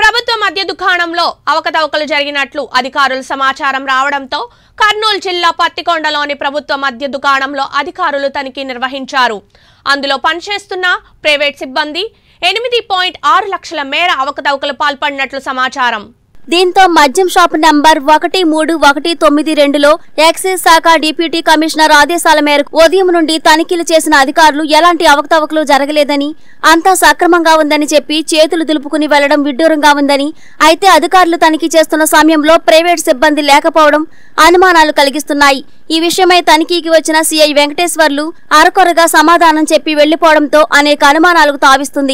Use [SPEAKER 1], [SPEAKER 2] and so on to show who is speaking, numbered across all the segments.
[SPEAKER 1] ప్రభుత్వ మద్య దుకాణంలో అవకతవకలు జరిగినట్లు అధికారులు సమాచారం రావడంతో కర్నూలు జిల్లా పత్తికొండలోని ప్రభుత్వ మద్య దుకాణంలో అధికారులు తనిఖీ నిర్వహించారు అందులో పనిచేస్తున్న ప్రైవేట్ సిబ్బంది ఎనిమిది పాయింట్ ఆరు లక్షల మేర అవకతవకలు పాల్పడినట్లు సమాచారం
[SPEAKER 2] దీంతో మద్యం షాప్ నంబర్ ఒకటి మూడు ఒకటి తొమ్మిది రెండులో ఎక్సైజ్ శాఖ డిప్యూటీ కమిషనర్ ఆదేశాల మేరకు ఉదయం నుండి తనిఖీలు చేసిన అధికారులు ఎలాంటి అవకతవకలు జరగలేదని అంతా సక్రమంగా ఉందని చెప్పి చేతులు దులుపుకుని వెళ్లడం విడ్డూరంగా ఉందని అయితే అధికారులు తనిఖీ చేస్తున్న సమయంలో ప్రైవేట్ సిబ్బంది లేకపోవడం అనుమానాలు కలిగిస్తున్నాయి ఈ విషయమై తనిఖీకి వచ్చిన సీఐ వెంకటేశ్వర్లు అరకొరగా సమాధానం చెప్పి వెళ్లిపోవడంతో అనేక అనుమానాలకు తావిస్తుంది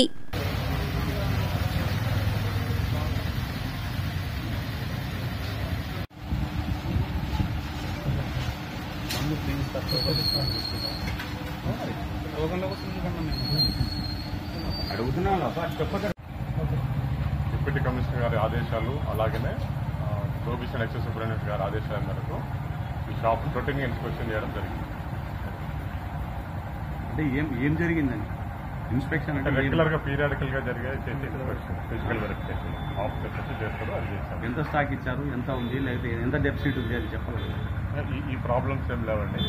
[SPEAKER 3] డిప్యూటీ కమిషనర్ గారి ఆదేశాలు అలాగనే ప్రొహిబిషన్ ఎక్సైజ్ సూపరింటెండెంట్ గారి ఆదేశాల మేరకు ఈ షాప్ రొటీన్ ఇన్స్పెక్షన్ చేయడం జరిగింది
[SPEAKER 4] అంటే ఏం ఏం జరిగిందండి ఇన్స్పెక్షన్ అంటే ఏం-
[SPEAKER 3] రెగ్యులర్ గా పీరియాడికల్ గా జరిగే చేసే ఇన్స్పెక్షన్ ఫిజికల్ వెరిఫికేషన్ ఆఫీసర్స్ వచ్చి చేస్తారు అది చేస్తారు
[SPEAKER 4] ఎంత స్టాక్ ఇచ్చారు ఎంత ఉంది లేకపోతే ఎంత డెఫిసిట్ ఉంది అది చెప్పాలి
[SPEAKER 3] ఈ ఈ ప్రాబ్లమ్స్ ఏం లేవండి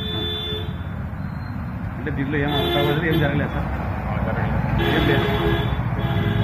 [SPEAKER 4] అంటే దీంట్లో ఏం అవసరం ఏం జరగలేదు సార్
[SPEAKER 3] ఆ, జరగలేదు
[SPEAKER 4] ఏం లేదు